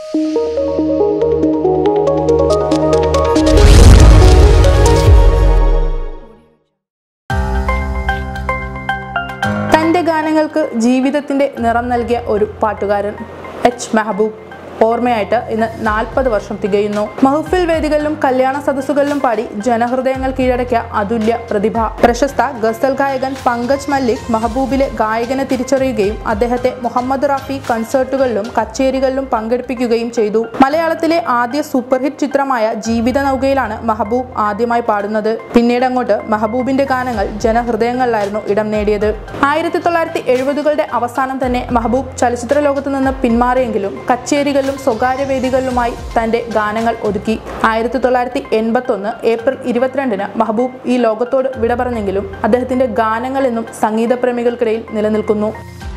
തൻ്റെ ഗാനങ്ങൾക്ക് ജീവിതത്തിൻ്റെ നിറം നൽകിയ ഒരു പാട്ടുകാരൻ എച്ച് മെഹബൂബ് ഓർമ്മയായിട്ട് ഇന്ന് നാൽപ്പത് വർഷം തികയുന്നു മഹഫിൽ വേദികളിലും കല്യാണ സദസ്സുകളിലും പാടി ജനഹൃദയങ്ങൾ കീഴടക്കിയ അതുല്യ പ്രതിഭ പ്രശസ്ത ഗസൽ ഗായകൻ പങ്കജ് മല്ലിക് മെഹബൂബിലെ ഗായകനെ തിരിച്ചറിയുകയും അദ്ദേഹത്തെ മുഹമ്മദ് റാഫി കൺസേർട്ടുകളിലും കച്ചേരികളിലും പങ്കെടുപ്പിക്കുകയും ചെയ്തു മലയാളത്തിലെ ആദ്യ സൂപ്പർ ഹിറ്റ് ചിത്രമായ ജീവിത നൗകയിലാണ് മെഹബൂബ് ആദ്യമായി പാടുന്നത് പിന്നീട് അങ്ങോട്ട് മെഹബൂബിന്റെ ഗാനങ്ങൾ ജനഹൃദയങ്ങളിലായിരുന്നു ഇടം നേടിയത് ആയിരത്തി തൊള്ളായിരത്തി എഴുപതുകളുടെ അവസാനം തന്നെ മെഹബൂബ് ചലച്ചിത്ര ലോകത്ത് നിന്ന് പിന്മാറിയെങ്കിലും കച്ചേരികളിലും സ്വകാര്യ വേദികളിലുമായി തന്റെ ഗാനങ്ങൾ ഒതുക്കി ആയിരത്തി തൊള്ളായിരത്തി എൺപത്തി ഒന്ന് ഏപ്രിൽ ഇരുപത്തിരണ്ടിന് മെഹബൂബ് ഈ ലോകത്തോട് വിട പറഞ്ഞെങ്കിലും അദ്ദേഹത്തിന്റെ ഗാനങ്ങൾ എന്നും സംഗീത പ്രേമികൾക്കിടയിൽ നിലനിൽക്കുന്നു